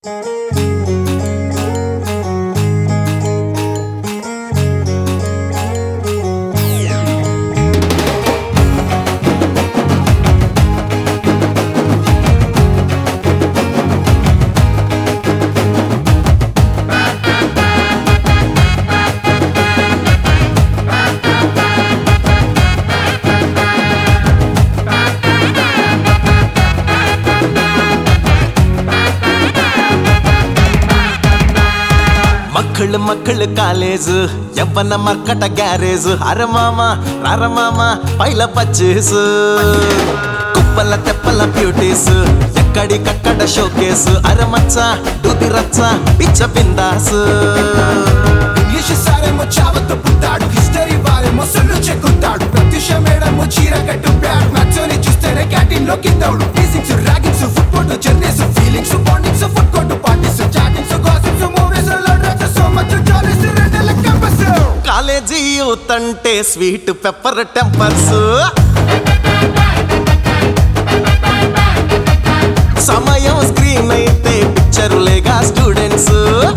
ಮಕ್ಕಳು ಮಕ್ಕಳು college ಯవ్వన మర్కట garage అరమామ రారమామ పైల పచ్చేసు కుప్పల తెప్పల బ్యూటీస్ ఎక్కడికక్కడ షోకేసు అరమచ్చ దూది రచ్చ పిచ్చ బిందాసు ఇంగ్లీష్ సారేమో చావతో పుట్టాడు హిస్టరీ వారేమో సొల్లు చెక్కుతాడు ప్రత్యుష మేడము చీర కట్టు బ్యాడ్ మ్యాచోని చూస్తేనే క్యాంటీన్ లో కిందవుడు teasings raggings food court journeys feelings bondings food court parties chattings gossips movies లో డ్రెస్ సో మచ్ జాలీస్ రెండల క్యాంపస్ కాలేజీ యూత్ అంటే స్వీట్ పెప్పర్ టెంపర్స్ సమయం స్క్రీన్ అయితే పిక్చరులేగా స్టూడెంట్స్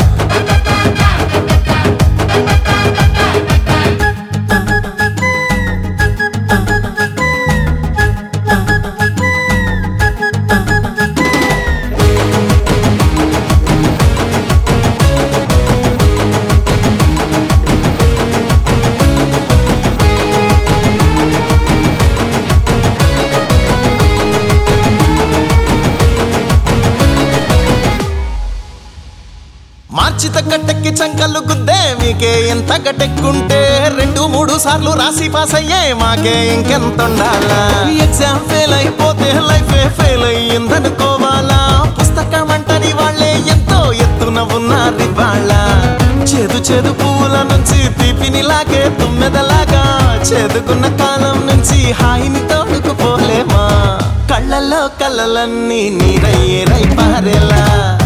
మార్చిత కట్టెక్కి చంకలు గుద్దే మీకే ఎంత గట్టెక్కుంటే రెండు మూడు సార్లు రాసి పాస్ అయ్యే మాకే ఇంకెంత ఉండాలా ఎగ్జామ్ ఫెయిల్ అయిపోతే లైఫ్ ఫెయిల్ అయ్యిందనుకోవాలా పుస్తకం అంటని వాళ్ళే ఎంతో ఎత్తున ఉన్నారు ఇవాళ చేదు చేదు పువ్వుల నుంచి తీపిని లాగే తుమ్మెదలాగా చేదుకున్న కాలం నుంచి హాయిని తోడుకుపోలేమా కళ్ళల్లో కళ్ళలన్నీ నీరయ్యే రై పారేలా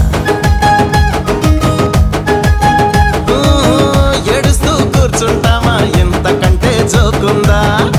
ఊ, ఏడుస్తూ కూర్చుంటామా ఎంతకంటే జోకుందా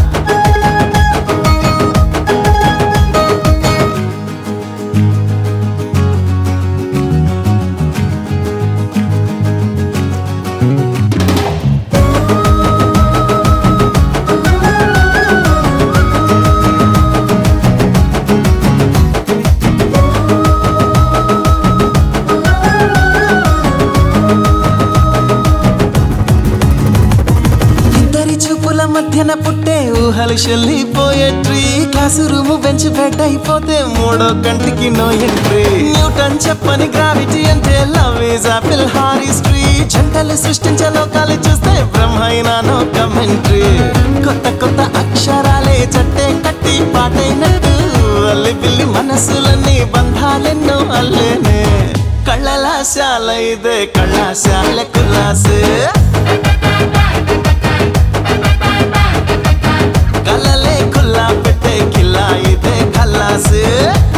ఇద్దరి చూపుల మధ్యన పుట్టే ఊహలు చెల్లిపోయేట్రీ క్లాసు రూము బెంచ్ బెడ్ అయిపోతే మూడో కంటికి నో ఎంట్రీ న్యూటన్ చెప్పని గ్రావిటీ అంటే లవ్ ఈజ్ ఆపిల్ హారిస్ట్రీ జంటలు సృష్టించే లోకాలు చూస్తే బ్రహ్మైనా నో కమెంట్రీ కొత్త కొత్త అక్షరాలే చట్టే కట్టి పాటైనట్టు అల్లి పిల్లి మనసులన్నీ బంధాలెన్నో అల్లేనే కళ్ళలాశాల ఇదే కళాశాల కులాసే కలలే కుల్లా పెట్టే కిల్లా ఇదే ఖల్లాసే